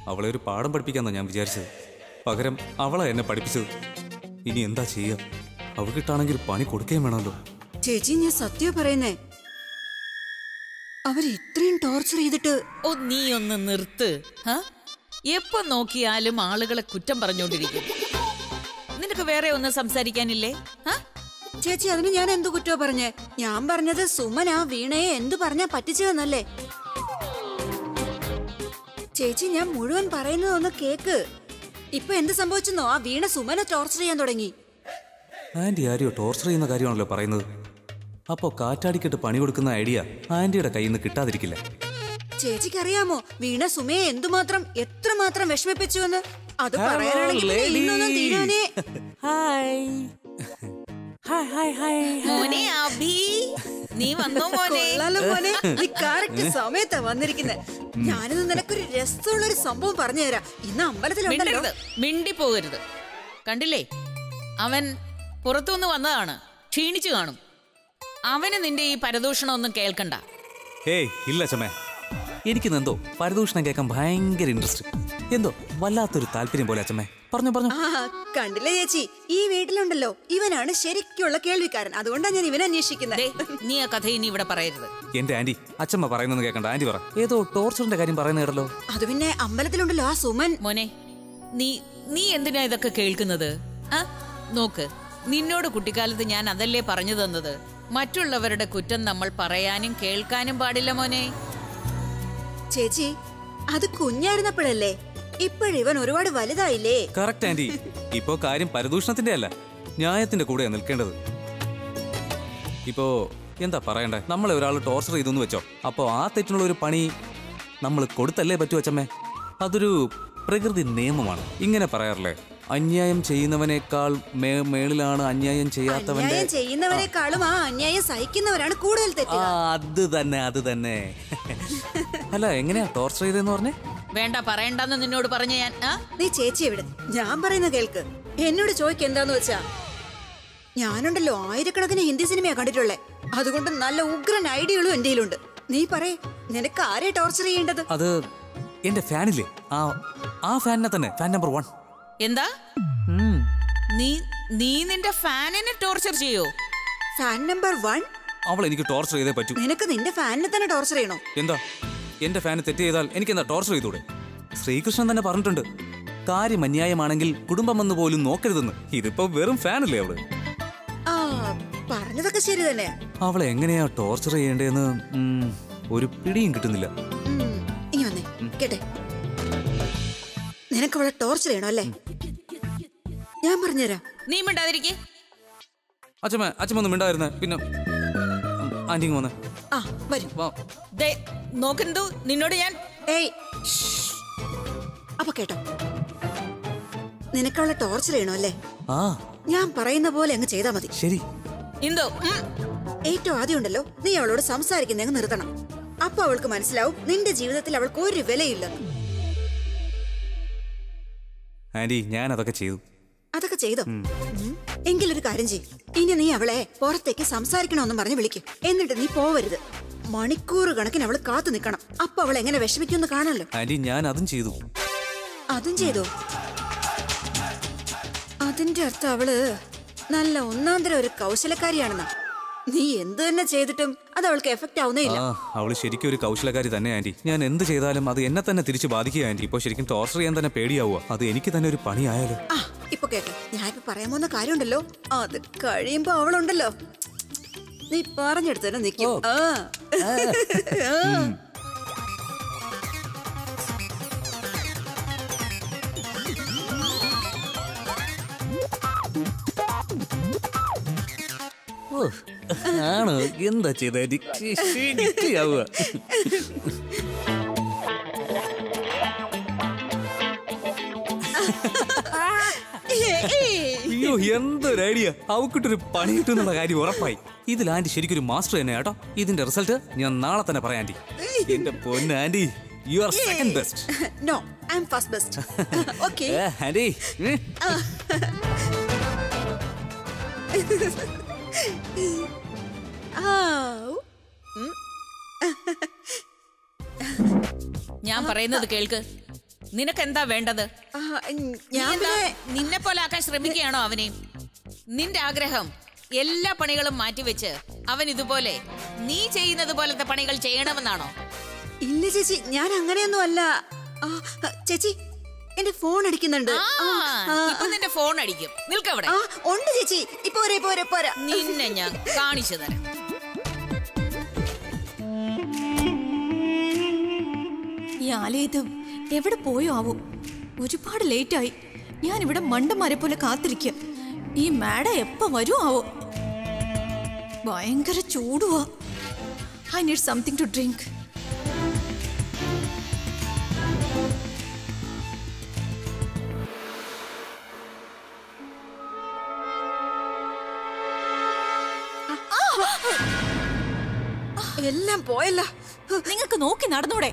അവളെ ഒരു പാഠം പഠിപ്പിക്കാന്നാ ഞാൻ വിചാരിച്ചത് പകരം അവളാ എന്നെ പഠിപ്പിച്ചത് ഇനി എന്താ ചെയ്യുക അവൾക്കിട്ടാണെങ്കിൽ പണി കൊടുക്കുകയും വേണമല്ലോ ചേച്ചി ഞാൻ സത്യ പറയുന്നേ അവർ ഇത്രയും ടോർച്ചർ ചെയ്തിട്ട് ഓ നീ ഒന്ന് നിർത്ത് ഹ? എപ്പോ നോക്കിയാലും ആളുകളെ കുറ്റം പറഞ്ഞുകൊണ്ടിരിക്കും നിനക്ക് വേറെ ഒന്നും സംസാരിക്കാനില്ലേ ഹ? ചേച്ചി അതിന് ഞാൻ എന്തു കുറ്റോ പറഞ്ഞേ ഞാൻ പറഞ്ഞത് സുമന വീണയെ എന്തു പറഞ്ഞാ പറ്റിച്ചതെന്നല്ലേ ചേച്ചി ഞാൻ മുഴുവൻ പറയുന്നതൊന്ന് കേക്ക് ഇപ്പൊ എന്ത് സംഭവിച്ചെന്നോ ആ വീണ സുമന ടോർച്ചർ ചെയ്യാൻ തുടങ്ങി ആന്റി ആരെയോ ടോർച്ചർ ചെയ്യുന്ന കാര്യമാണല്ലോ പറയുന്നത് അപ്പോൾ കാറ്റാടിക്കിട്ട് പണി കൊടുക്കുന്ന ഐഡിയ ആന്റിയുടെ കയ്യിൽ നിന്ന് കിട്ടാതിരിക്കില്ല ചേച്ചിക്കറിയാമോ വീണ സുമയെ എന്തുമാത്രം എത്രമാത്രം വിഷമിപ്പിച്ചുവെന്ന് അത് പറയാനാണെങ്കിൽ പിന്നെ ഇന്നൊന്നും തീരാനേ മോനെ അഭി നീ വന്നോ മോനെ കൊള്ളാലോ മോനെ നീ കറക്റ്റ് സമയത്താ വന്നിരിക്കുന്നത് ഞാനിത് നിനക്കൊരു രസമുള്ള ഒരു സംഭവം പറഞ്ഞുതരാം ഇന്ന് അമ്പലത്തിലുണ്ടല്ലോ മിണ്ടരുത് മിണ്ടി പോകരുത് കണ്ടില്ലേ അവൻ പുറത്തുനിന്ന് വന്നതാണ് ക്ഷീണിച്ചു കാണും അവന് നിന്റെ ഈ പരദൂഷണം ഒന്നും കേൾക്കണ്ട ഏയ് ഇല്ല ചമ്മേ എനിക്കിന്നെന്തോ പരദൂഷണം കേൾക്കാൻ ഭയങ്കര ഇൻട്രസ്റ്റ് എന്തോ വല്ലാത്തൊരു താല്പര്യം പോലെ അച്ഛമ്മേ പറഞ്ഞു പറഞ്ഞു ആ കണ്ടില്ലേ ചേച്ചി ഈ വീട്ടിലുണ്ടല്ലോ ഇവനാണ് ശരിക്കുള്ള കേൾവിക്കാരൻ അതുകൊണ്ടാണ് ഞാൻ ഇവനെ അന്വേഷിക്കുന്നത് ദേ, നീ ആ കഥ ഇനി ഇവിടെ പറയരുത് എന്റെ ആന്റി അച്ഛമ്മ പറയുന്നത് കേൾക്കണ്ട ആന്റി പറ ഏതോ ടോർച്ചറിന്റെ കാര്യം പറയുന്ന കേട്ടല്ലോ അത് പിന്നെ അമ്പലത്തിലുണ്ടല്ലോ ആ സുമൻ മോനെ നീ നീ എന്തിനാ ഇതൊക്കെ കേൾക്കുന്നത് ആ നോക്ക് നിന്നോട് കുട്ടിക്കാലത്ത് ഞാൻ അതല്ലേ പറഞ്ഞു തന്നത് മറ്റുള്ളവരുടെ കുറ്റം നമ്മൾ പറയാനും കേൾക്കാനും പാടില്ല മോനെ ചേച്ചി അത് കുഞ്ഞായിരുന്നപ്പോഴല്ലേ ഇപ്പോഴിവൻ ഒരുപാട് വലുതായില്ലേ കറക്റ്റ് ആന്റി ഇപ്പോ കാര്യം പരദൂഷണത്തിന്റെ അല്ല ന്യായത്തിന്റെ കൂടെയാ നിൽക്കേണ്ടത് ഇപ്പോ എന്താ പറയണ്ടേ നമ്മളെ ഒരാൾ ടോർച്ചർ ചെയ്തു വെച്ചോ അപ്പോ ആ തെറ്റിനുള്ള ഒരു പണി നമ്മൾ കൊടുത്തല്ലേ പറ്റൂ അച്ഛമ്മേ അതൊരു പ്രകൃതി നിയമമാണ് ഇങ്ങനെ പറയാറില്ലേ അന്യായം ചെയ്യുന്നവനേക്കാൾ മേ മേളിലാണ് അന്യായം ചെയ്യാത്തവന്റെ അന്യായം ചെയ്യുന്നവരെക്കാളും ആ അന്യായം സഹിക്കുന്നവരാണ് കൂടുതൽ ആ തെറ്റുക അത് തന്നെ അത് തന്നെ അല്ല എങ്ങനെയാ ടോർച്ചർ ചെയ്തെന്ന് പറഞ്ഞേ വേണ്ട പറയണ്ടെന്ന് നിന്നോട് പറഞ്ഞ ഞാൻ ആ നീ ചേച്ചി എവിടെ ഞാൻ പറയുന്ന കേൾക്ക് എന്നോട് ചോദിക്ക എന്താന്ന് വെച്ചാ ഞാനുണ്ടല്ലോ ആയിരക്കണക്കിന് ഹിന്ദി സിനിമയാ കണ്ടിട്ടുള്ളേ അതുകൊണ്ട് നല്ല ഉഗ്രൻ ഐഡിയകളും എന്റെ കയ്യിലുണ്ട് നീ പറയേ നിനക്ക് ആരെ ടോർച്ചർ ചെയ്യേണ്ടത് അത് എന്റെ ഫാനില്ലേ ആ ആ ഫാനിനെ തന്നെ ഫാൻ നമ്പർ വൺ എന്താ നീ നീ നിന്റെ ഫാനിനെ ടോർച്ചർ ചെയ്യോ ഫാൻ നമ്പർ വൺ അവൾ എനിക്ക് ടോർച്ചർ ചെയ്തേ പറ്റൂ നിനക്ക് നിന്റെ ഫാനിനെ തന്നെ ടോർച്ചർ ചെയ്യണോ എന്താ എന്റെ ഫാന് തെറ്റ് ചെയ്താൽ എനിക്ക് എന്താ ടോർച്ചർ ചെയ്തൂടെ ശ്രീകൃഷ്ണൻ തന്നെ പറഞ്ഞിട്ടുണ്ട് കാര്യം അന്യായമാണെങ്കിൽ കുടുംബം വന്ന് പോലും നോക്കരുതെന്ന് ഇതിപ്പോ വെറും ഫാനല്ലേ അവള് ആ പറഞ്ഞതൊക്കെ ശരി തന്നെ അവളെ എങ്ങനെയാ ടോർച്ചർ ചെയ്യേണ്ടതെന്ന് ഉം, ഒരു പിടിയും കിട്ടുന്നില്ല ഇനി വന്നേ കേട്ടെ നിനക്ക് അവളെ ടോർച്ചർ ചെയ്യണോ അല്ലേ ഞാൻ പറഞ്ഞുതരാം നീ മിണ്ടാതിരിക്കേ അച്ഛമ്മ അച്ഛമ്മ ഒന്നും മിണ്ടായിരുന്നേ പിന്നെ ആന്റി വന്ന് ആ വരും വാ ദേ നോക്കെന്തു നിന്നോട് ഞാൻ ഏയ് ശ്ശ്. അപ്പൊ കേട്ടോ നിനക്ക് അവളെ ടോർച്ചർ ചെയ്യണോ അല്ലേ ആ ഞാൻ പറയുന്ന പോലെ അങ്ങ് ചെയ്താ മതി ശരി എന്തോ ഉം. ഏറ്റവും ആദ്യം ഉണ്ടല്ലോ നീ അവളോട് സംസാരിക്കുന്ന അങ്ങ് നിർത്തണം അപ്പൊ അവൾക്ക് മനസ്സിലാവും നിന്റെ ജീവിതത്തിൽ അവൾക്ക് ഒരു വിലയില്ലെന്ന് ആന്റി ഞാൻ അതൊക്കെ ചെയ്തു അതൊക്കെ ചെയ്തോ ഉം. എങ്കിലൊരു കാര്യം ചെയ്യും ഇനി നീ അവളെ പുറത്തേക്ക് സംസാരിക്കണമെന്നും പറഞ്ഞ് വിളിക്കും എന്നിട്ട് നീ പോവരുത് മണിക്കൂർ കണക്കിന് അവള് കാത്തു നിൽക്കണം അപ്പൊ അവൾ എങ്ങനെ വിഷമിക്കുമെന്ന് കാണാലോ ആന്റി ഞാൻ അതും ചെയ്തു അതും ചെയ്തോ അതിന്റെ അർത്ഥം അവള് നല്ല ഒന്നാന്തരം ഒരു കൗശലക്കാരിയാണെന്നാ നീ എന്ത് തന്നെ ചെയ്തിട്ടും അത് അവൾക്ക് എഫക്റ്റ് ആവുന്നേ ഇല്ല ആ അവള് ശരിക്കും ഒരു കൗശലക്കാരി തന്നെ ആന്റി ഞാൻ എന്ത് ചെയ്താലും അത് എന്നെ തന്നെ തിരിച്ചു ബാധിക്കുക ആന്റി ഇപ്പൊ ശരിക്കും ടോർച്ചർ ചെയ്യാൻ തന്നെ പേടിയാവുക അത് എനിക്ക് തന്നെ ഒരു പണിയായാലോ ആ ഇപ്പൊ കേട്ടോ ഞാൻ ഇപ്പൊ പറയാൻ പോകുന്ന കാര്യമുണ്ടല്ലോ അത് കഴിയുമ്പോ അവളുണ്ടല്ലോ നീ പറഞ്ഞെടുത്ത് തന്നെ നിൽക്കും ആ ഓ, ആണോ എന്താ ചെയ്ത ആവുക അയ്യോ എന്തൊരു ഐഡിയ അവക്കിട്ടൊരു പണി കിട്ടുന്നുള്ള കാര്യം ഉറപ്പായി ഇതിൽ ആന്റി ശരിക്കും ഒരു മാസ്റ്റർ തന്നെ കേട്ടോ ഇതിന്റെ റിസൾട്ട് ഞാൻ നാളെ തന്നെ പറയാം ആന്റി എന്റെ പൊന്ന് aunty you are second best no I'm first best okay aunty ഉം. ഞാൻ പറയുന്നത് കേൾക്ക് നിനക്ക് എന്താ വേണ്ടത് ആ, ഞാൻ പിന്നെ നിന്നെ പോലെ ആക്കാൻ ശ്രമിക്കുകയാണോ അവനെ നിന്റെ ആഗ്രഹം എല്ലാ പണികളും മാറ്റിവെച്ച് അവൻ ഇതുപോലെ നീ ചെയ്യുന്നത് പോലത്തെ പണികൾ ചെയ്യണമെന്നാണോ ഇല്ല ചേച്ചി ഞാൻ അങ്ങനെയൊന്നും അല്ല ആ, ചേച്ചി എന്റെ ഫോൺ അടിക്കുന്നുണ്ട് ആ, ആ, ഇപ്പൊ നിന്റെ ഫോൺ അടിക്കും നിൽക്കവിടെ ആ ഉണ്ട് ചേച്ചി ഇപ്പൊ പോരെ പോരെ പോരാ നിന്നെ ഞാൻ കാണിച്ചു തരാം ഈ ആലയത് എവിടെ പോയോ ആവോ ഒരുപാട് ലേറ്റായി ഞാൻ ഇവിടെ മണ്ടന്മാരെ പോലെ കാത്തിരിക്കുക ഈ മാഡ എപ്പോ വരുമോ ആവോ ഭയങ്കര ചൂടുവാ I need something to drink എല്ലാം പോയല്ലോ ഹ്, നിങ്ങൾക്ക് നോക്കി നടന്നൂടെ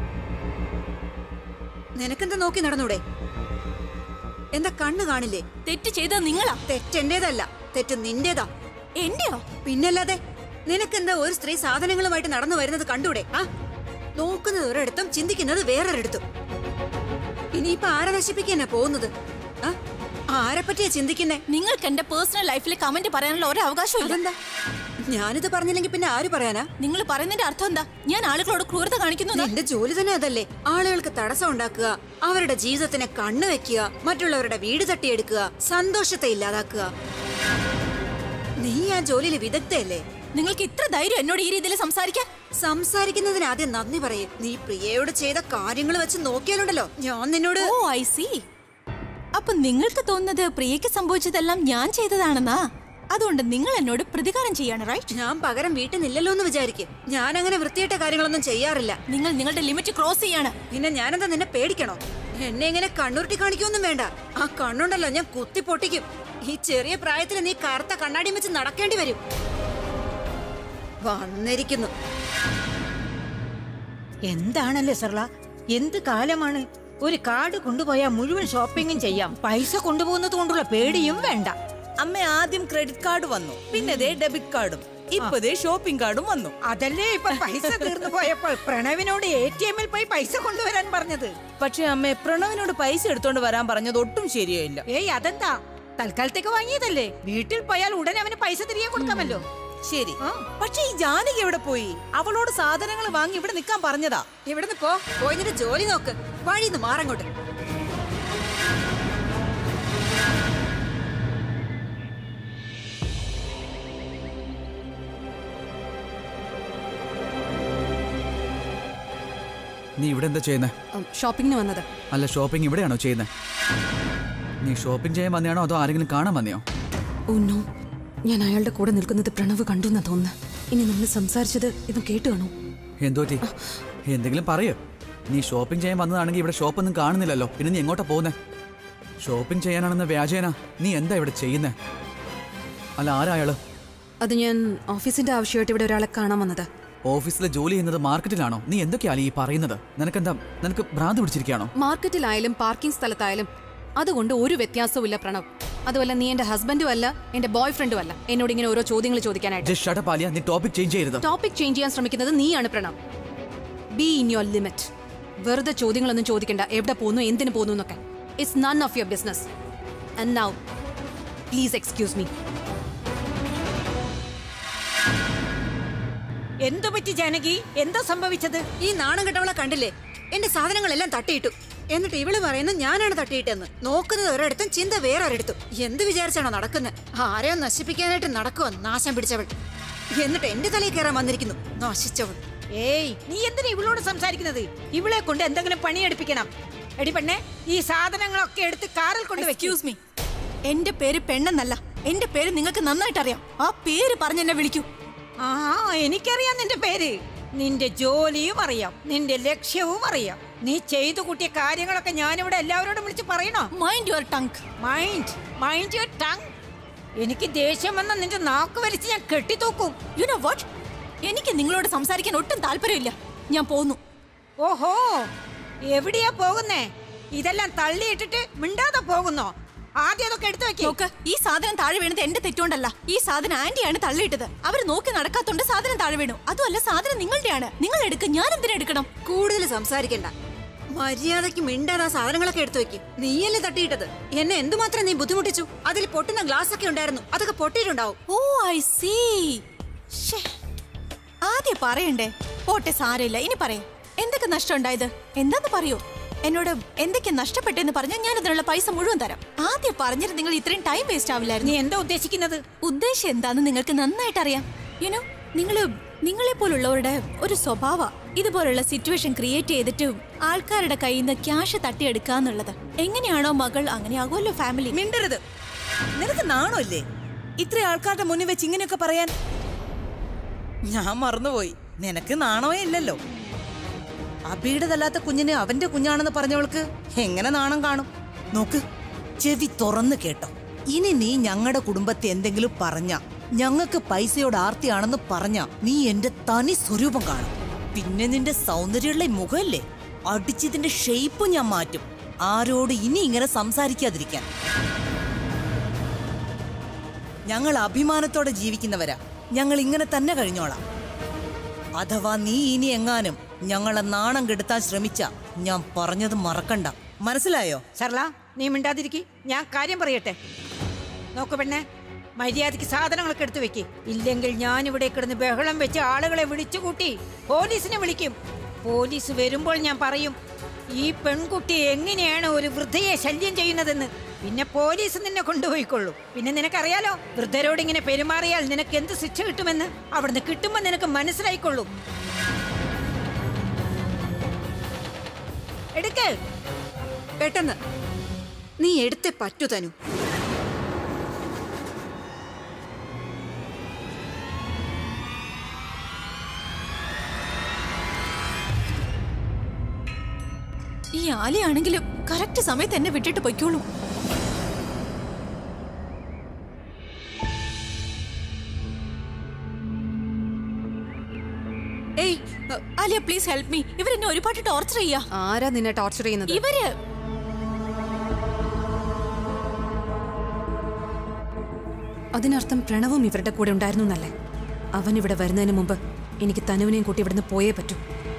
നിനക്കെന്താ നോക്കി നടന്നൂടെ എന്താ കണ്ണ് കാണില്ലേ തെറ്റ് ചെയ്തത് നിങ്ങളാ തെറ്റെന്റേതല്ല തെറ്റ് നിന്റേതാ എന്റെയോ പിന്നല്ലാതെ നിനക്കെന്താ ഒരു സ്ത്രീ സാധനങ്ങളുമായിട്ട് നടന്നു വരുന്നത് കണ്ടൂടെ ആ നോക്കുന്നത് ഒരിടത്തും ചിന്തിക്കുന്നത് വേറൊരിടത്തും ഇനിയിപ്പൊ ആരെ നശിപ്പിക്കാനാ പോകുന്നത് ആ ആരെ പറ്റിയാ ചിന്തിക്കുന്നേ നിങ്ങൾക്ക് എന്റെ പേഴ്സണൽ ലൈഫിൽ കമന്റ് പറയാനുള്ള ഒരു അവകാശവും ഇല്ല അതെന്താ ഞാനിത് പറഞ്ഞില്ലെങ്കിൽ പിന്നെ ആര് പറയാനാ നിങ്ങൾ പറയുന്നതിന്റെ അർത്ഥം എന്താ ഞാൻ ആളുകളോട് ക്രൂരത കാണിക്കുന്നു നിന്റെ ജോലി തന്നെ അതല്ലേ ആളുകൾക്ക് തടസ്സം ഉണ്ടാക്കുക അവരുടെ ജീവിതത്തിനെ കണ്ണു വെക്കുക മറ്റുള്ളവരുടെ വീട് തട്ടിയെടുക്കുക സന്തോഷത്തെ ഇല്ലാതാക്കുക നീ ആ ജോലിയിൽ വിദഗ്ധയല്ലേ നിങ്ങൾക്ക് ഇത്ര ധൈര്യം എന്നോട് ഈ രീതിയിൽ സംസാരിക്കാൻ സംസാരിക്കുന്നതിന് ആദ്യം നന്ദി പറയേ നീ പ്രിയയോട് ചെയ്ത കാര്യങ്ങൾ വെച്ച് നോക്കിയാലുണ്ടല്ലോ ഞാൻ നിന്നോട് ഓ ഐ സി അപ്പൊ നിങ്ങൾക്ക് തോന്നുന്നത് പ്രിയയ്ക്ക് സംഭവിച്ചതെല്ലാം ഞാൻ ചെയ്തതാണെന്നാ അതുകൊണ്ട് നിങ്ങൾ എന്നോട് പ്രതികാരം ചെയ്യാണ് റൈറ്റ് ഞാൻ പകരം വീട്ടിൽ നില്ലല്ലോ എന്ന് വിചാരിക്കും ഞാൻ അങ്ങനെ വൃത്തിയിട്ട കാര്യങ്ങളൊന്നും ചെയ്യാറില്ല നിങ്ങൾ നിങ്ങളുടെ ലിമിറ്റ് ക്രോസ് ചെയ്യാണ് പിന്നെ ഞാനെന്താ നിന്നെ പേടിക്കണോ എന്നെ ഇങ്ങനെ കണ്ണുരുട്ടി കാണിക്കൊന്നും വേണ്ട ആ കണ്ണുണ്ടല്ലോ ഞാൻ കുത്തി പൊട്ടിക്കും ഈ ചെറിയ പ്രായത്തിൽ നീ കറുത്ത കണ്ണാടിയും വെച്ച് നടക്കേണ്ടി വരും വന്നിരിക്കുന്നു എന്താണല്ലേ സർള എന്ത് കാലമാണ് ഒരു കാർഡ് കൊണ്ടുപോയാൽ മുഴുവൻ ഷോപ്പിംഗും ചെയ്യാം പൈസ കൊണ്ടുപോകുന്നത് കൊണ്ടുള്ള പേടിയും വേണ്ട അമ്മ ആദ്യം ക്രെഡിറ്റ് കാർഡ് വന്നു പിന്നെ ദേ ഡെബിറ്റ് കാർഡും ഇപ്പൊ ദേ ഷോപ്പിംഗ് കാർഡും വന്നു അതല്ലേ ഇപ്പൊ പൈസ തീർന്നു പോയപ്പോൾ പ്രണവിനോട് എ ടി എമ്മിൽ പോയി പൈസ കൊണ്ടുവരാൻ പറഞ്ഞത് പക്ഷെ അമ്മ പ്രണവിനോട് പൈസ എടുത്തോണ്ട് വരാൻ പറഞ്ഞത് ഒട്ടും ശരിയായില്ല ഏയ് അതെന്താ തൽക്കാലത്തേക്ക് വാങ്ങിയതല്ലേ വീട്ടിൽ പോയാൽ ഉടനെ അവന് പൈസ തിരികെ കൊടുക്കാമല്ലോ ശരി ആ. പക്ഷെ ഈ ജാനകി എവിടെ പോയി അവളോട് സാധനങ്ങൾ വാങ്ങി ഇവിടെ നിൽക്കാൻ പറഞ്ഞതാ ഇവിടുന്ന് പോ പോയി നിന്റെ ജോലി നോക്ക് വഴിന്ന് മാറങ്ങോട്ട് നീ ഇവിടെ എന്താ ചെയ്യുന്നത് ഷോപ്പിങ്ങിന് വന്നത് അല്ല ഷോപ്പിംഗ് ഇവിടെയാണോ ചെയ്യുന്നത് നീ ഷോപ്പിംഗ് ചെയ്യാൻ വന്നെയാണോ അതോ ആരെങ്കിലും കാണാൻ വന്നെയോ ഒന്നോ ഞാൻ അയാളുടെ കൂടെ നിൽക്കുന്നത് പ്രണവ് കണ്ടു എന്നാ തോന്നുന്നു ഇനി നമ്മൾ സംസാരിച്ചത് ഇവൻ കേട്ടു കാണൂ എന്തോറ്റി എന്തെങ്കിലും പറയോ നീ ഷോപ്പിംഗ് ചെയ്യാൻ വന്നതാണെങ്കിൽ ഇവിടെ ഷോപ്പൊന്നും കാണുന്നില്ലല്ലോ പിന്നെ നീ എങ്ങോട്ടാ പോകുന്നത് ഷോപ്പിംഗ് ചെയ്യാനാണെന്ന വ്യാജേന നീ എന്താ ഇവിടെ ചെയ്യുന്നേ അല്ല ആരാ അയാള് അത് ഞാൻ ഓഫീസിന്റെ ആവശ്യമായിട്ട് ഇവിടെ ഒരാളെ കാണാൻ വന്നത് ഓഫീസിൽ ജോലി ചെയ്യുന്നത് മാർക്കറ്റിലാണോ നീ എന്തൊക്കെയാ ഈ പറയുന്നത് നിനക്കെന്താ നിനക്ക് ഭ്രാന്ത് പിടിച്ചിരിക്കുകയാണോ മാർക്കറ്റിലായാലും പാർക്കിംഗ് സ്ഥലത്തായാലും അതുകൊണ്ട് ഒരു വ്യത്യാസവും ഇല്ല പ്രണവ് അതുമല്ല നീ എന്റെ ഹസ്ബൻഡും അല്ല എന്റെ ബോയ് ഫ്രണ്ടും അല്ല എന്നോട് ഇങ്ങനെ ഓരോ ചോദ്യങ്ങൾ ചോദിക്കാനായിട്ട് ജസ്റ്റ് ഷട്ടപ്പ് ആലിയ നീ ടോപ്പിക് ചേഞ്ച് ചെയ്യരുത് ടോപ്പിക് ചേഞ്ച് ചെയ്യാൻ ശ്രമിക്കുന്നത് നീയാണ് Pranav be in your limit വെറുതെ ചോദ്യങ്ങളൊന്നും ചോദിക്കണ്ട എവിടെ പോകുന്നു എന്തിനു പോകുന്നു എന്നൊക്കെ it's none of your business and now please excuse me എന്തു പറ്റി ജാനകി എന്താ സംഭവിച്ചത് ഈ നാണം കെട്ടവളെ കണ്ടില്ലേ എന്റെ സാധനങ്ങളെല്ലാം തട്ടിയിട്ടു എന്നിട്ട് ഇവള് പറയുന്നു ഞാനാണ് തട്ടിയിട്ടെന്ന് നോക്കുന്നത് ഒരിടത്തും ചിന്ത വേറെ ഒരിടത്തും എന്ത് വിചാരിച്ചാണോ നടക്കുന്നത് ആരെയോ നശിപ്പിക്കാനായിട്ട് നടക്കുവോ നാശം പിടിച്ചവൾ എന്നിട്ട് എന്റെ തലയിൽ കയറാൻ വന്നിരിക്കുന്നു നശിച്ചവൾ ഏയ് നീ എന്തിനാ ഇവളോട് സംസാരിക്കുന്നത് ഇവളെ കൊണ്ട് എന്തെങ്കിലും പണിയെടുപ്പിക്കണം എടി പെണ്ണെ ഈ സാധനങ്ങളൊക്കെ എടുത്ത് കാറിൽ കൊണ്ട് വെക്കൂ എക്സ്ക്യൂസ് മീ എന്റെ പേര് പെണ്ണെന്നല്ല എന്റെ പേര് നിങ്ങൾക്ക് നന്നായിട്ട് അറിയാം ആ പേര് പറഞ്ഞ് എന്നെ വിളിക്കൂ ആ എനിക്കറിയാം നിന്റെ പേര് നിന്റെ ജോലിയും അറിയാം നിന്റെ ലക്ഷ്യവും അറിയാം നീ ചെയ്തു കൂട്ടിയ കാര്യങ്ങളൊക്കെ ഞാനിവിടെ എല്ലാവരോടും വിളിച്ച് പറയണോ mind your tongue mind mind your tongue എനിക്ക് ദേഷ്യം വന്ന നിന്റെ നാക്ക് വലിച്ച് ഞാൻ കെട്ടിത്തൂക്കും യു നോ വാട്ട് എനിക്ക് നിങ്ങളോട് സംസാരിക്കാൻ ഒട്ടും താല്പര്യമില്ല ഞാൻ പോന്നു ഓഹോ എവിടെയാ പോകുന്നേ ഇതെല്ലാം തള്ളിയിട്ടിട്ട് മിണ്ടാതെ പോകുന്നോ ആദ്യം അതൊക്കെ എടുത്തു വെക്കേ നോക്ക് ഈ സാധനം താഴെ വീണത് എന്റെ തെറ്റുകൊണ്ടല്ല ഈ സാധനം ആന്റിയാണ് തള്ളിയിട്ടത് അവർ നോക്കി നടക്കാത്തോണ്ട് സാധനം താഴെ വീണു അതുമല്ല സാധനം നിങ്ങളുടെയാണ് നിങ്ങൾ എടുക്ക ഞാൻ എന്തിനാ എടുക്കണം കൂടുതൽ സംസാരിക്കണ്ട മര്യാദയ്ക്ക് മിണ്ടാതെ ആ സാധനങ്ങളൊക്കെ എടുത്തു വെക്ക് നീയല്ലേ തട്ടിയിട്ടത് എന്നെ എന്തുമാത്രം നീ ബുദ്ധിമുട്ടിച്ചു അതിൽ പൊട്ടുന്ന ഗ്ലാസ് ഒക്കെ ഉണ്ടായിരുന്നു അതൊക്കെ പൊട്ടിയിട്ടുണ്ടാവും ഓ ഐ സീ ആദ്യം പറയണ്ടേ പോട്ടെ സാരമില്ല ഇനി പറയേ എന്തൊക്കെ നഷ്ടം ഉണ്ടായത് എന്താന്ന് പറയൂ എന്നോട് എന്തൊക്കെ നഷ്ടപ്പെട്ടെന്ന് പറഞ്ഞാൽ ഞാൻ അതിനുള്ള പൈസ മുഴുവൻ തരാം ആദ്യം പറഞ്ഞിട്ട് നിങ്ങൾ ഇത്രയും ടൈം വേസ്റ്റ് ആവില്ലായിരുന്നു നീ എന്താ ഉദ്ദേശിക്കുന്നത് ഉദ്ദേശം എന്താന്ന് നിങ്ങൾക്ക് നന്നായിട്ട് അറിയാം യുനോ നിങ്ങള് നിങ്ങളെ പോലുള്ളവരുടെ ഒരു സ്വഭാവ ഇതുപോലുള്ള സിറ്റുവേഷൻ ക്രിയേറ്റ് ചെയ്തിട്ട് ആൾക്കാരുടെ കയ്യിൽ നിന്ന് ക്യാഷ് തട്ടിയെടുക്കാന്നുള്ളത് എങ്ങനെയാണോ മകൾ അങ്ങനെയാകുമല്ലോ ഫാമിലി മിണ്ടരുത് നിനക്ക് നാണമില്ലേ ഇത്ര ആൾക്കാരുടെ മുന്നിൽ വെച്ച് ഇങ്ങനെയൊക്കെ പറയാൻ ഞാൻ മറന്നുപോയി നിനക്ക് നാണമേ ഇല്ലല്ലോ അബിയുടേതല്ലാത്ത കുഞ്ഞിന് അവന്റെ കുഞ്ഞാണെന്ന് പറഞ്ഞവൾക്ക് എങ്ങനെ നാണം കാണും നോക്ക് ചെവി തുറന്ന് കേട്ടോ ഇനി നീ ഞങ്ങളുടെ കുടുംബത്തെ എന്തെങ്കിലും പറഞ്ഞ ഞങ്ങൾക്ക് പൈസയോട് ആർത്തിയാണെന്ന് പറഞ്ഞ നീ എന്റെ തനി സ്വരൂപം കാണും പിന്നെ നിന്റെ സൗന്ദര്യമുള്ള ഈ മുഖമല്ലേ അടിച്ചതിന്റെ ഷേപ്പ് ഞാൻ മാറ്റും ആരോട് ഇനി ഇങ്ങനെ സംസാരിക്കാതിരിക്കാൻ ഞങ്ങൾ അഭിമാനത്തോടെ ജീവിക്കുന്നവരാ ഞങ്ങൾ ഇങ്ങനെ തന്നെ കഴിഞ്ഞോളാം അഥവാ നീ ഇനി എങ്ങാനും ഞങ്ങളെ നാണം കെടുത്താൻ ശ്രമിച്ച ഞാൻ പറഞ്ഞത് മറക്കണ്ട മനസ്സിലായോ സർല നീ മിണ്ടാതിരിക്കി ഞാൻ കാര്യം പറയട്ടെ നോക്കു പെണ്ണെ മര്യാദയ്ക്ക് സാധനങ്ങളൊക്കെ എടുത്തു വെക്ക് ഇല്ലെങ്കിൽ ഞാൻ ഇവിടെ കിടന്ന് ബഹളം വെച്ച് ആളുകളെ വിളിച്ചു കൂട്ടി പോലീസിനെ വിളിക്കും പോലീസ് വരുമ്പോൾ ഞാൻ പറയും ഈ പെൺകുട്ടി എങ്ങനെയാണ് ഒരു വൃദ്ധയെ ശല്യം ചെയ്യുന്നതെന്ന് പിന്നെ പോലീസ് നിന്നെ കൊണ്ടുപോയിക്കൊള്ളൂ പിന്നെ നിനക്കറിയാലോ വൃദ്ധരോട് ഇങ്ങനെ പെരുമാറിയാൽ നിനക്ക് എന്ത് ശിക്ഷ കിട്ടുമെന്ന് അവിടുന്ന് കിട്ടുമ്പോൾ നിനക്ക് മനസ്സിലായിക്കൊള്ളും എടുക്ക് പെട്ടെന്ന് നീ എടുത്തേ പറ്റൂ തനു ഈ ആലയാണെങ്കിലും കറക്റ്റ് സമയത്ത് എന്നെ വിട്ടിട്ട് പൊയ്ക്കോളൂ ഏയ് ആലിയ പ്ലീസ് ഹെൽപ്പ് മീ ഇവരെന്നെ ഒരുപാട് ടോർച്ചർ ചെയ്യാ ആരാ നിന്നെ ടോർച്ചർ ചെയ്യുന്നത് ഇവര് അതിനർത്ഥം പ്രണവും ഇവരുടെ കൂടെ ഉണ്ടായിരുന്നു എന്നല്ലേ അവൻ ഇവിടെ വരുന്നതിന് മുമ്പ് എനിക്ക് തനുവിനെയും കൂട്ടി ഇവിടുന്ന് പോയേ പറ്റൂ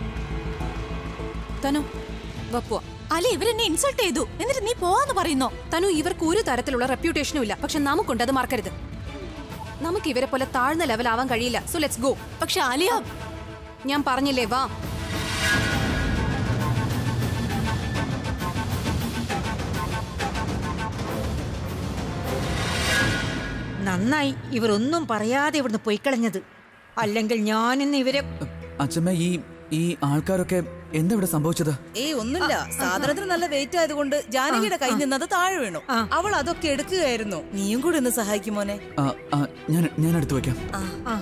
തനു വപ്പുവ അല്ലെ ഇവരെന്നെ ഇൻസൾട്ട് ചെയ്തു എന്നിട്ട് നീ പോവാന്ന് പറയുന്നോ തനു ഇവർക്ക് ഒരു തരത്തിലുള്ള റെപ്യൂട്ടേഷനും ഇല്ല പക്ഷെ നമുക്കുണ്ട് അത് മറക്കരുത് നമുക്ക് ഇവരെ പോലെ താഴ്ന്ന ലെവൽ ആവാൻ കഴിയില്ല സോ ലെറ്റ്സ് ഗോ പക്ഷെ ആലിയ ഞാൻ പറഞ്ഞില്ലേ വാ നന്നായി ഇവർ ഒന്നും പറയാതെ ഇവിടുന്ന് പോയിക്കളഞ്ഞത് അല്ലെങ്കിൽ ഞാനിന്ന് ഇവരെ അച്ഛമ്മ ഈ ഈ ആൾക്കാരൊക്കെ എന്താ ഇവിടെ സംഭവിച്ചത് ഏയ് ഒന്നുമില്ല സാധനത്തിന് നല്ല വെയിറ്റ് ആയതുകൊണ്ട് ജാനകിയുടെ കൈ നിന്നത് താഴെ വീണു അവൾ അതൊക്കെ എടുക്കുകയായിരുന്നു നീയും കൂടി ഒന്ന് സഹായിക്കും മോനെ ആ, ആ, ഞാൻ ഞാൻ എടുത്തു വെക്കാം ആ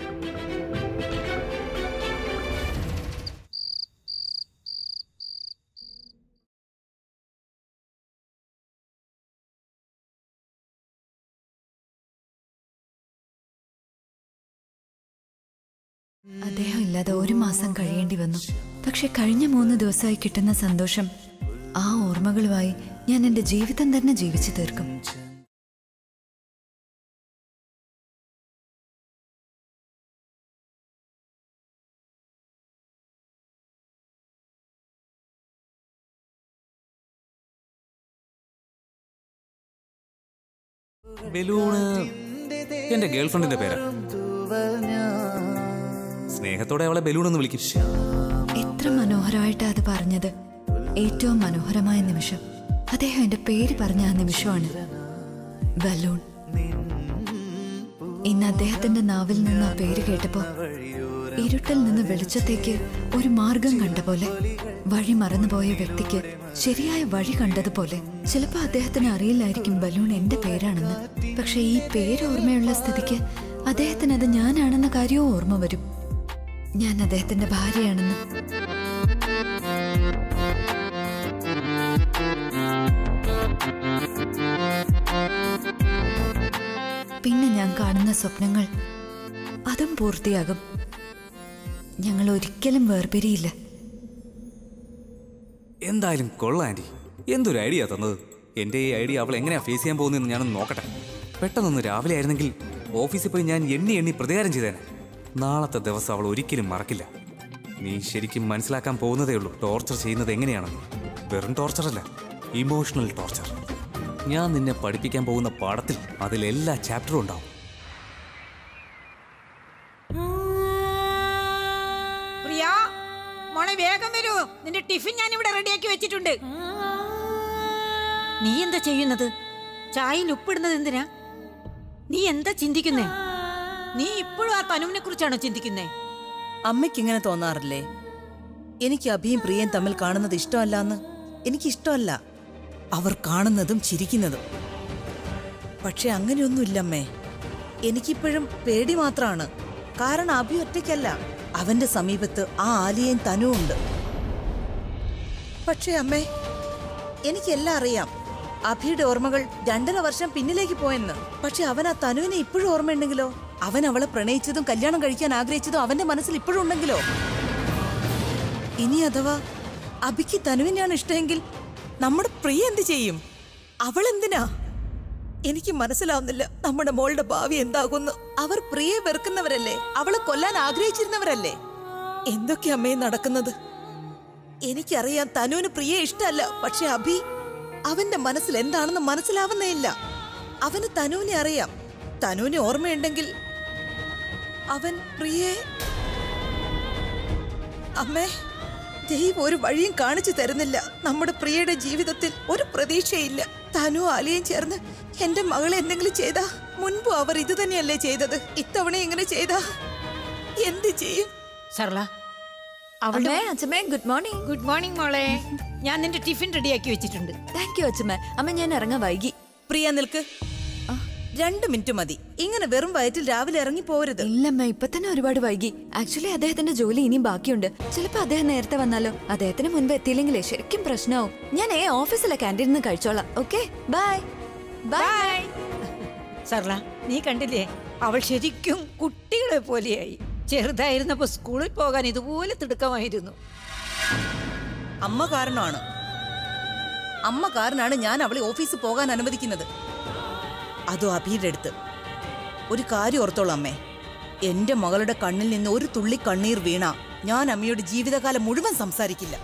അദ്ദേഹം ഇല്ലാതെ ഒരു മാസം കഴിയേണ്ടി വന്നു പക്ഷെ കഴിഞ്ഞ മൂന്ന് ദിവസമായി കിട്ടുന്ന സന്തോഷം ആ ഓർമ്മകളുമായി ഞാൻ എൻ്റെ ജീവിതം തന്നെ ജീവിച്ചു തീർക്കും ബലൂണ് എന്റെ ഗേൾഫ്രണ്ടിന്റെ പേരാ സ്നേഹത്തോടെ അവളെ ബലൂൺ എന്ന് വിളിക്കും എത്ര മനോഹരമായിട്ടാ അത് പറഞ്ഞത് ഏറ്റവും മനോഹരമായ നിമിഷം അദ്ദേഹം എൻ്റെ പേര് പറഞ്ഞ ആ നിമിഷമാണ് ബലൂൺ ഇന്ന് അദ്ദേഹത്തിന്റെ നാവിൽ നിന്ന് ആ പേര് കേട്ടപ്പോ ഇരുട്ടിൽ നിന്ന് വെളിച്ചത്തേക്ക് ഒരു മാർഗം കണ്ട പോലെ വഴി മറന്നുപോയ വ്യക്തിക്ക് ശരിയായ വഴി കണ്ടതുപോലെ ചിലപ്പോ അദ്ദേഹത്തിന് അറിയില്ലായിരിക്കും ബലൂൺ എന്റെ പേരാണെന്ന് പക്ഷെ ഈ പേര് ഓർമ്മയുള്ള സ്ഥിതിക്ക് അദ്ദേഹത്തിന് അത് ഞാനാണെന്ന കാര്യവും ഓർമ്മ വരും ഞാൻ അദ്ദേഹത്തിന്റെ ഭാര്യയാണെന്ന് പിന്നെ ഞാൻ കാണുന്ന സ്വപ്നങ്ങൾ അതും പൂർത്തിയാകും ഞങ്ങൾ ഒരിക്കലും വേർപിരിയില്ല എന്തായാലും കൊള്ളാം ആന്റി എന്തൊരു ഐഡിയ തന്നത് എന്റെ ഈ ഐഡിയ അവൾ എങ്ങനെയാ ഫേസ് ചെയ്യാൻ പോകുന്നതെന്ന് ഞാനൊന്ന് നോക്കട്ടെ പെട്ടെന്നൊന്ന് രാവിലെ ആയിരുന്നെങ്കിൽ ഓഫീസിൽ പോയി ഞാൻ എണ്ണി എണ്ണി പ്രതികാരം ചെയ്തേനെ നാളത്തെ ദിവസം അവൾ ഒരിക്കലും മറക്കില്ല നീ ശരിക്കും മനസ്സിലാക്കാൻ പോകുന്നതേ ഉള്ളൂ ടോർച്ചർ ചെയ്യുന്നത് എങ്ങനെയാണെന്ന് വെറും ടോർച്ചർ അല്ല ഇമോഷണൽ ടോർച്ചർ ഞാൻ നിന്നെ പഠിപ്പിക്കാൻ പോകുന്ന പാഠത്തിൽ അതിലെല്ലാ ചാപ്റ്ററും ഉണ്ടാവും പ്രിയ മോളെ വേഗം വരൂ നിന്റെ ടിഫിൻ ഞാൻ ഇവിടെ റെഡിയാക്കി വെച്ചിട്ടുണ്ട് നീ എന്താ ചെയ്യുന്നത് ചായയിൽ ഉപ്പിടുന്നത് എന്തിനാ നീ എന്താ ചിന്തിക്കുന്നേ നീ ഇപ്പോഴും ആ തനുവിനെ കുറിച്ചാണോ ചിന്തിക്കുന്നേ അമ്മയ്ക്ക് ഇങ്ങനെ തോന്നാറില്ലേ എനിക്ക് അഭിയും പ്രിയയും തമ്മിൽ കാണുന്നത് ഇഷ്ടമല്ല എനിക്കിഷ്ടമല്ല അവർ കാണുന്നതും ചിരിക്കുന്നതും പക്ഷെ അങ്ങനെയൊന്നുമില്ലമ്മേ എനിക്കിപ്പോഴും പേടി മാത്രമാണ് കാരണം അഭി ഒറ്റയ്ക്കല്ല അവന്റെ സമീപത്ത് ആ ആലിയയും തനുവും ഉണ്ട് പക്ഷേ അമ്മേ എനിക്കെല്ലാം അറിയാം അഭിയുടെ ഓർമ്മകൾ രണ്ടര വർഷം പിന്നിലേക്ക് പോയെന്ന് പക്ഷെ അവൻ ആ തനുവിനെ ഇപ്പോഴും ഓർമ്മയുണ്ടെങ്കിലോ അവൻ അവളെ പ്രണയിച്ചതും കല്യാണം കഴിക്കാൻ ആഗ്രഹിച്ചതും അവന്റെ മനസ്സിൽ ഇപ്പോഴും ഉണ്ടെങ്കിലോ ഇനി അഥവാ അഭിക്ക് തനുവിനെയാണ് ഇഷ്ടമെങ്കിൽ നമ്മുടെ പ്രിയ എന്ത് ചെയ്യും അവൾ എന്തിനാ എനിക്ക് മനസ്സിലാവുന്നില്ല നമ്മുടെ മോളുടെ ഭാവി എന്താകുന്നു അവർ പ്രിയെ വെറുക്കുന്നവരല്ലേ അവളെ കൊല്ലാൻ ആഗ്രഹിച്ചിരുന്നവരല്ലേ എന്തൊക്കെ അമ്മയെ നടക്കുന്നത് എനിക്കറിയാം തനുവിന് പ്രിയെ ഇഷ്ടമല്ല പക്ഷെ അഭി അവന്റെ മനസ്സിൽ എന്താണെന്ന് മനസ്സിലാവുന്നേ ഇല്ല അവന് തനുവിനെ അറിയാം തനുവിനെ ഓർമ്മയുണ്ടെങ്കിൽ അവൻ പ്രിയെ അമ്മേ ദൈവം ഒരു വഴിയും കാണിച്ചു തരുന്നില്ല നമ്മുടെ പ്രിയയുടെ ജീവിതത്തിൽ ഒരു പ്രതീക്ഷയില്ല തനു ആലയും ചേർന്ന് എന്റെ മകളെ എന്തെങ്കിലും ചെയ്താ മുൻപും അവർ ഇത് തന്നെയല്ലേ ചെയ്തത് ഇത്തവണ ഇങ്ങനെ ചെയ്താ എന്ത് ചെയ്യും സർള അമ്മേ അച്ഛമ്മേ ഗുഡ് മോർണിംഗ് ഗുഡ് മോർണിംഗ് മോളെ ഞാൻ നിന്റെ ടിഫിൻ റെഡിയാക്കി വെച്ചിട്ടുണ്ട് താങ്ക് യു അച്ഛമ്മേ അമ്മ ഞാൻ ഇറങ്ങാൻ വൈകി പ്രിയ നിൽക്ക് രണ്ട് മിനിറ്റ് മതി ഇങ്ങനെ വെറും വയറ്റിൽ രാവിലെ ഇറങ്ങി പോരുത് ഇല്ലമ്മ ഇപ്പൊ തന്നെ ഒരുപാട് വൈകി ആക്ച്വലി അദ്ദേഹത്തിന്റെ ജോലി ഇനിയും ബാക്കിയുണ്ട് ചിലപ്പോ അദ്ദേഹം നേരത്തെ വന്നാലോ അദ്ദേഹത്തിന് മുൻപ് എത്തിയില്ലെങ്കിലേ ശരിക്കും പ്രശ്നമാവും ഞാൻ ഏ ഓഫീസിലെ ക്യാൻറ്റീനിൽ നിന്ന് കഴിച്ചോളാം ഓക്കെ ബൈ ബൈ സർള നീ കണ്ടില്ലേ അവൾ ശരിക്കും കുട്ടികളെ പോലെയായി ചെറുതായിരുന്നപ്പോ സ്കൂളിൽ പോകാൻ ഇതുപോലെ തിടുക്കമായിരുന്നു അമ്മ കാരണമാണ് അമ്മ കാരണമാണ് ഞാൻ അവളെ ഓഫീസിൽ പോകാൻ അനുവദിക്കുന്നത് അതോ അഭിയുടെ അടുത്ത് ഒരു കാര്യം ഓർത്തോളൂ അമ്മേ എന്റെ മകളുടെ കണ്ണിൽ നിന്ന് ഒരു തുള്ളി കണ്ണീർ വീണ ഞാൻ അമ്മയുടെ ജീവിതകാലം മുഴുവൻ സംസാരിക്കില്ല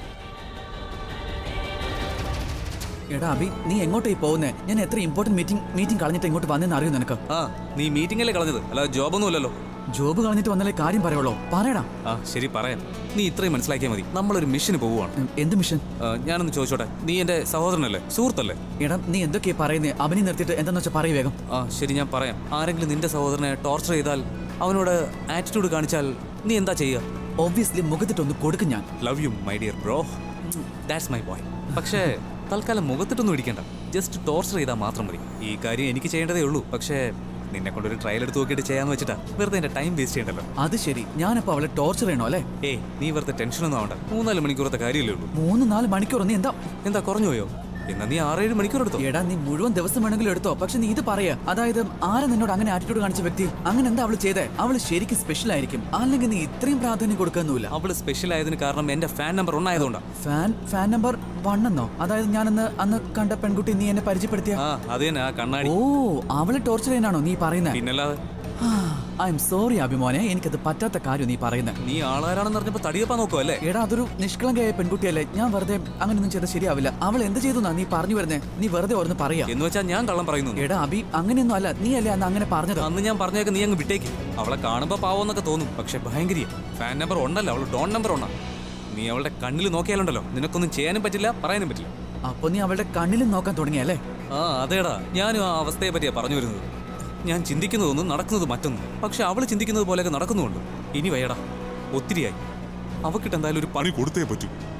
എടാ അഭി നീ എങ്ങോട്ടായി പോകുന്നേ ഞാൻ എത്ര ഇമ്പോർട്ടന്റ് മീറ്റിംഗ് മീറ്റിംഗ് കളഞ്ഞിട്ട് ഇങ്ങോട്ട് വന്നെന്ന് അറിയൂ നിനക്ക് ആ നീ മീറ്റിംഗല്ലേ കളഞ്ഞത് അല്ലാതെ ജോബൊന്നുമില്ലല്ലോ ജോബ് കളഞ്ഞിട്ട് വന്നാലേ കാര്യം പറയുള്ളൂ പറയടാ ആ ശരി പറയാം നീ ഇത്രയും മനസ്സിലാക്കിയാൽ മതി നമ്മളൊരു മിഷന് പോവുകയാണ് ഉം, എന്ത് മിഷൻ ആ, ഞാനൊന്ന് ചോദിച്ചോട്ടെ നീ എന്റെ സഹോദരനല്ലേ സുഹൃത്തല്ലേ എടാ നീ എന്തൊക്കെയാ പറയുന്നേ അവനെ നിർത്തിയിട്ട് എന്താന്ന് വെച്ചാൽ പറയൂ വേഗം ആ ശരി ഞാൻ പറയാം ആരെങ്കിലും നിന്റെ സഹോദരനെ ടോർച്ചർ ചെയ്താൽ അവനോട് ആറ്റിറ്റ്യൂഡ് കാണിച്ചാൽ നീ എന്താ ചെയ്യുക ഒബ്വിയസ്ലി മുഖത്തിട്ടൊന്ന് കൊടുക്കും ഞാൻ love you my dear bro that's my boy പക്ഷേ തൽക്കാലം മുഖത്തിട്ടൊന്നും ഇടിക്കണ്ട ജസ്റ്റ് ടോർച്ചർ ചെയ്താൽ മാത്രം മതി ഈ കാര്യം എനിക്ക് ചെയ്യേണ്ടതേ ഉള്ളൂ പക്ഷേ നിന്നെ കൊണ്ടൊരു ട്രയൽ എടുത്ത് നോക്കിയിട്ട് ചെയ്യാന്ന് വെച്ചിട്ടാ വെറുതെ എന്റെ ടൈം വേസ്റ്റ് ചെയ്യണ്ടല്ലോ അത് ശരി ഞാനപ്പോ അവളെ ടോർച്ചർ ചെയ്യണോ അല്ലേ ഏയ് നീ വെറുതെ ടെൻഷനൊന്നും ആവണ്ട മൂന്നാല് മണിക്കൂറത്തെ കാര്യമല്ലേ ഉള്ളൂ മൂന്ന് നാല് മണിക്കൂർ നീ എന്താ എന്താ കുറഞ്ഞു പോയോ എന്നാ നീ ആറേഴ് മണിക്കൂർ എടുത്തോ എടാ നീ മുഴുവൻ ദിവസം വേണമെങ്കിലും എടുത്തോ പക്ഷെ നീ ഇത് പറയാ അതായത് ആരാ നിന്നോട് അങ്ങനെ ആറ്റിറ്റ്യൂഡ് കാണിച്ച വ്യക്തി അങ്ങനെ എന്താ അവള് ചെയ്തേ അവള് ശരിക്കും സ്പെഷ്യൽ ആയിരിക്കും അല്ലെങ്കിൽ നീ ഇത്രയും പ്രാധാന്യം കൊടുക്കുന്നില്ല അവള് സ്പെഷ്യൽ ആയതിന് കാരണം എന്റെ ഫാൻ നമ്പർ ഒന്നായതുകൊണ്ടാ ഫാൻ ഫാൻ നമ്പർ വൺ എന്നോ അതായത് ഞാനന്ന് അന്ന് കണ്ട പെൺകുട്ടി നീ എന്നെ പരിചയപ്പെടുത്തിയ ആ അത് തന്നെ ആ കണ്ണാടി ഓ അവളെ ടോർച്ചർ ചെയ്യാനാണോ നീ പറയുന്നത് പിന്നല്ലാതെ ഐ എം സോറി അഭിമോനെ എനിക്കത് പറ്റാത്ത കാര്യം നീ പറയുന്നത് നീ ആളാരാണെന്ന് അറിഞ്ഞപ്പോ തടിയപ്പാ നോക്കുവോ അല്ലേ എടാ അതൊരു നിഷ്കളങ്കയായ പെൺകുട്ടിയല്ലേ ഞാൻ വെറുതെ അങ്ങനെയൊന്നും ചെയ്താൽ ശരിയാവില്ല അവൾ എന്ത് ചെയ്തു നീ പറഞ്ഞു വരുന്നേ നീ വെറുതെ ഓർന്ന് പറയാ എന്ന് വെച്ചാൽ ഞാൻ കള്ളം പറയുന്നു എടാ അഭി അങ്ങനെയൊന്നും അല്ല നീ അല്ലേ അന്ന് അങ്ങനെ പറഞ്ഞത് അന്ന് ഞാൻ പറഞ്ഞേക്ക് നീ അങ്ങ് വിട്ടേക്ക് അവളെ കാണുമ്പോ പാവോന്നൊക്കെ തോന്നും പക്ഷെ ഭയങ്കര ഫാൻ നമ്പർ ഉണ്ടല്ലോ അവൾ ഡോൺ നമ്പർ ഉണ്ണ നീ അവളുടെ കണ്ണിൽ നോക്കിയാലുണ്ടല്ലോ നിനക്കൊന്നും ചെയ്യാനും പറ്റില്ല പറയാനും പറ്റില്ല അപ്പൊ നീ അവളുടെ കണ്ണിലും നോക്കാൻ തുടങ്ങിയല്ലേ ആ അതേടാ ഞാനും ആ അവസ്ഥയെ പറ്റിയാ പറഞ്ഞു വരുന്നത് ഞാൻ ചിന്തിക്കുന്നതൊന്നും നടക്കുന്നത് മറ്റൊന്നും പക്ഷെ അവൾ ചിന്തിക്കുന്നത് പോലെയൊക്കെ നടക്കുന്നുണ്ട് ഇനി വയ്യടാ ഒത്തിരിയായി അവക്കിട്ട് എന്തായാലും ഒരു പണി കൊടുത്തേ പറ്റൂ